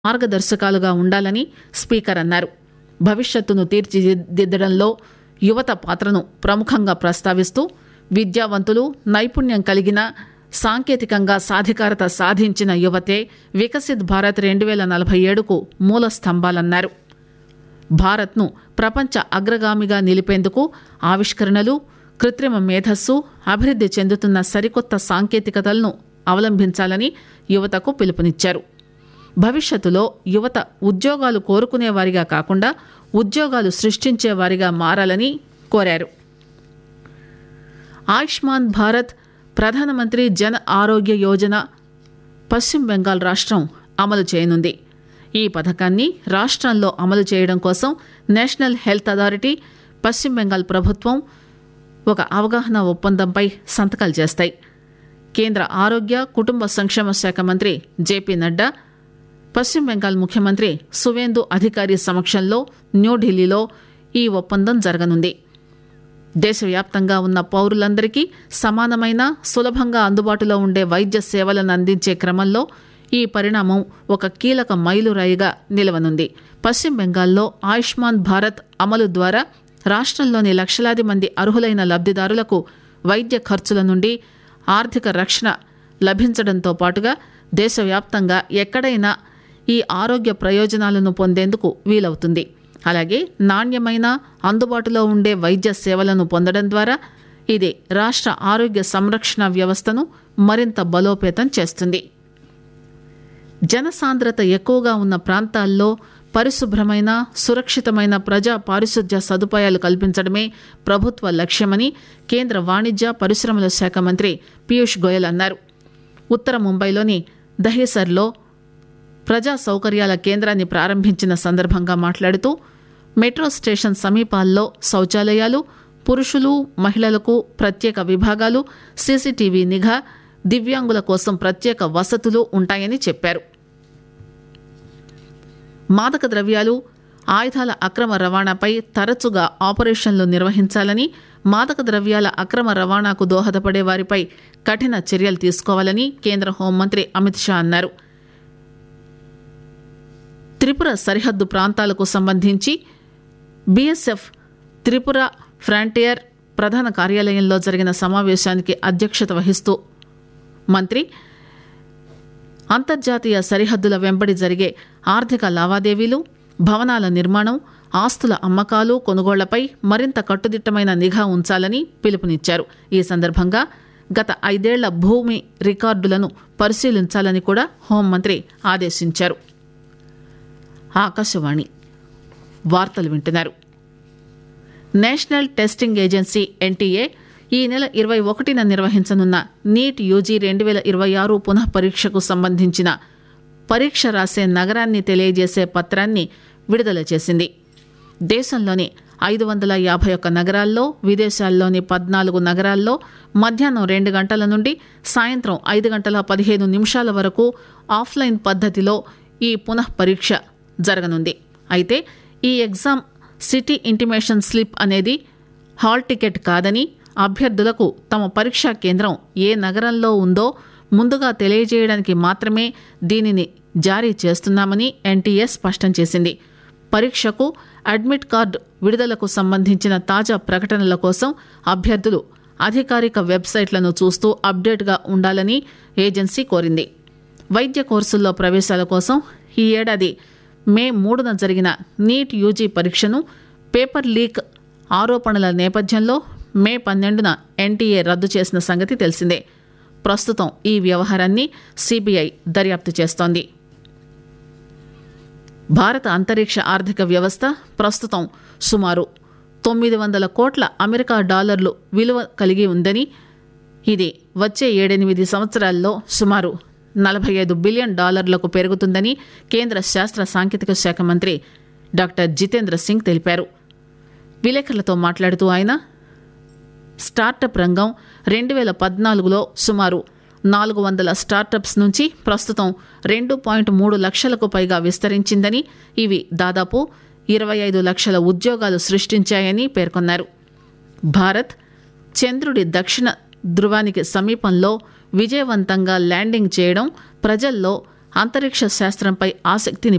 మార్గదర్శకాలుగా ఉండాలని స్పీకర్ అన్నారు భవిష్యత్తును తీర్చిదిద్దడంలో యువత పాత్రను ప్రముఖంగా ప్రస్తావిస్తూ విద్యావంతులు నైపుణ్యం కలిగిన సాంకేతికంగా సాధికారత సాధించిన యువతే వికసిత్ భారత్ రెండు వేల నలభై ఏడుకు మూల స్తంభాలన్నారు భారత్ను ప్రపంచ అగ్రగామిగా నిలిపేందుకు ఆవిష్కరణలు కృత్రిమ మేధస్సు అభివృద్ది చెందుతున్న సరికొత్త సాంకేతికతలను అవలంబించాలని యువతకు పిలుపునిచ్చారు భవిష్యత్తులో యువత ఉద్యోగాలు కోరుకునేవారిగా కాకుండా ఉద్యోగాలు సృష్టించేవారిగా మారాలని కోరారు ఆయుష్మాన్ భారత్ ప్రధానమంత్రి జన ఆరోగ్య యోజన పశ్చిమ బెంగాల్ రాష్ట్రం అమలు చేయనుంది ఈ పథకాన్ని రాష్ట్రంలో అమలు చేయడం కోసం నేషనల్ హెల్త్ అథారిటీ పశ్చిమ బెంగాల్ ప్రభుత్వం ఒక అవగాహన ఒప్పందంపై సంతకాలు చేస్తాయి కేంద్ర ఆరోగ్య కుటుంబ సంక్షేమ శాఖ మంత్రి జేపీ నడ్డా పశ్చిమ బెంగాల్ ముఖ్యమంత్రి సువేందు అధికారి సమక్షంలో న్యూఢిల్లీలో ఈ ఒప్పందం జరగనుంది దేశవ్యాప్తంగా ఉన్న పౌరులందరికీ సమానమైన సులభంగా అందుబాటులో ఉండే వైద్య సేవలను అందించే క్రమంలో ఈ పరిణామం ఒక కీలక మైలురాయిగా నిలవనుంది పశ్చిమ బెంగాల్లో ఆయుష్మాన్ భారత్ అమలు ద్వారా రాష్ట్రంలోని లక్షలాది మంది అర్హులైన లబ్దిదారులకు వైద్య ఖర్చుల నుండి ఆర్థిక రక్షణ లభించడంతో పాటుగా దేశవ్యాప్తంగా ఎక్కడైనా ఈ ఆరోగ్య ప్రయోజనాలను పొందేందుకు వీలవుతుంది అలాగే నాణ్యమైన అందుబాటులో ఉండే వైద్య సేవలను పొందడం ద్వారా ఇది రాష్ట్ర ఆరోగ్య సంరక్షణ వ్యవస్థను మరింత బలోపేతం చేస్తుంది జనసాంద్రత ఎక్కువగా ఉన్న ప్రాంతాల్లో పరిశుభ్రమైన సురక్షితమైన ప్రజా పారిశుధ్య సదుపాయాలు కల్పించడమే ప్రభుత్వ లక్ష్యమని కేంద్ర వాణిజ్య పరిశ్రమల శాఖ మంత్రి పీయూష్ గోయల్ అన్నారు ఉత్తర ముంబైలోని దహేసర్లో ప్రజా సౌకర్యాల కేంద్రాన్ని ప్రారంభించిన సందర్భంగా మాట్లాడుతూ మెట్రో స్టేషన్ సమీపాల్లో శౌచాలయాలు పురుషులు మహిళలకు ప్రత్యేక విభాగాలు సీసీటీవీ నిఘా దివ్యాంగుల కోసం ప్రత్యేక వసతులు ఉంటాయని చెప్పారు మాదక ద్రవ్యాలు ఆయుధాల అక్రమ రవాణాపై తరచుగా ఆపరేషన్లు నిర్వహించాలని మాదక ద్రవ్యాల అక్రమ రవాణాకు దోహదపడే వారిపై కఠిన చర్యలు తీసుకోవాలని కేంద్ర హోంమంత్రి అమిత్ షా అన్నారు త్రిపుర సరిహద్దు ప్రాంతాలకు సంబంధించి బీఎస్ఎఫ్ త్రిపుర ఫ్రాంటియర్ ప్రధాన కార్యాలయంలో జరిగిన సమావేశానికి అధ్యక్షత వహిస్తూ మంత్రి అంతర్జాతీయ సరిహద్దుల వెంబడి జరిగే ఆర్థిక లావాదేవీలు భవనాల నిర్మాణం ఆస్తుల అమ్మకాలు కొనుగోళ్లపై మరింత కట్టుదిట్టమైన నిఘా ఉంచాలని పిలుపునిచ్చారు ఈ సందర్భంగా గత ఐదేళ్ల భూమి రికార్డులను పరిశీలించాలని కూడా హోంమంత్రి ఆదేశించారు ఆకాశవాణి వార్తలు వింటున్నారు నేషనల్ టెస్టింగ్ ఏజెన్సీ ఎన్టీఏ ఈ నెల ఇరవై ఒకటిన నిర్వహించనున్న నీట్ యూజీ రెండు వేల ఇరవై ఆరు పునః పరీక్షకు సంబంధించిన పరీక్ష రాసే నగరాన్ని తెలియజేసే పత్రాన్ని విడుదల చేసింది దేశంలోని ఐదు వందల యాభై ఒక్క నగరాల్లో విదేశాల్లోని పద్నాలుగు నగరాల్లో మధ్యాహ్నం రెండు గంటల నుండి సాయంత్రం ఐదు గంటల పదిహేను నిమిషాల వరకు ఆఫ్లైన్ పద్ధతిలో ఈ పునః పరీక్ష జరగనుంది అయితే ఈ ఎగ్జామ్ సిటీ ఇంటిమేషన్ స్లిప్ అనేది హాల్ టికెట్ కాదని అభ్యర్థులకు తమ పరీక్షా కేంద్రం ఏ నగరంలో ఉందో ముందుగా తెలియజేయడానికి మాత్రమే దీనిని జారీ చేస్తున్నామని ఎన్టీఏ స్పష్టం చేసింది పరీక్షకు అడ్మిట్ కార్డు విడుదలకు సంబంధించిన తాజా ప్రకటనల కోసం అభ్యర్థులు అధికారిక వెబ్సైట్లను చూస్తూ అప్డేట్గా ఉండాలని ఏజెన్సీ కోరింది వైద్య కోర్సుల్లో ప్రవేశాల కోసం ఈ ఏడాది మే మూడున జరిగిన నీట్ యూజీ పరీక్షను పేపర్ లీక్ ఆరోపణల నేపథ్యంలో మే పన్నెండున ఎన్టీఏ రద్దు చేసిన సంగతి తెలిసిందే ప్రస్తుతం ఈ వ్యవహారాన్ని సిబిఐ దర్యాప్తు చేస్తోంది భారత అంతరిక్ష ఆర్థిక వ్యవస్థ ప్రస్తుతం సుమారు తొమ్మిది వందల కోట్ల అమెరికా డాలర్లు విలువ కలిగి ఉందని ఇది వచ్చే ఏడెనిమిది సంవత్సరాల్లో సుమారు నలభై ఐదు బిలియన్ డాలర్లకు పెరుగుతుందని కేంద్ర శాస్త్ర సాంకేతిక శాఖ మంత్రి డాక్టర్ జితేంద్ర సింగ్ తెలిపారు విలేకరులతో మాట్లాడుతూ ఆయన స్టార్టప్ రంగం రెండు వేల పద్నాలుగులో సుమారు నాలుగు వందల స్టార్టప్స్ నుంచి ప్రస్తుతం రెండు పాయింట్ మూడు లక్షలకు పైగా విస్తరించిందని ఇవి దాదాపు ఇరవై ఐదు లక్షల ఉద్యోగాలు సృష్టించాయని పేర్కొన్నారు భారత్ చంద్రుడి దక్షిణ ధృవానికి సమీపంలో విజయవంతంగా ల్యాండింగ్ చేయడం ప్రజల్లో అంతరిక్ష శాస్త్రంపై ఆసక్తిని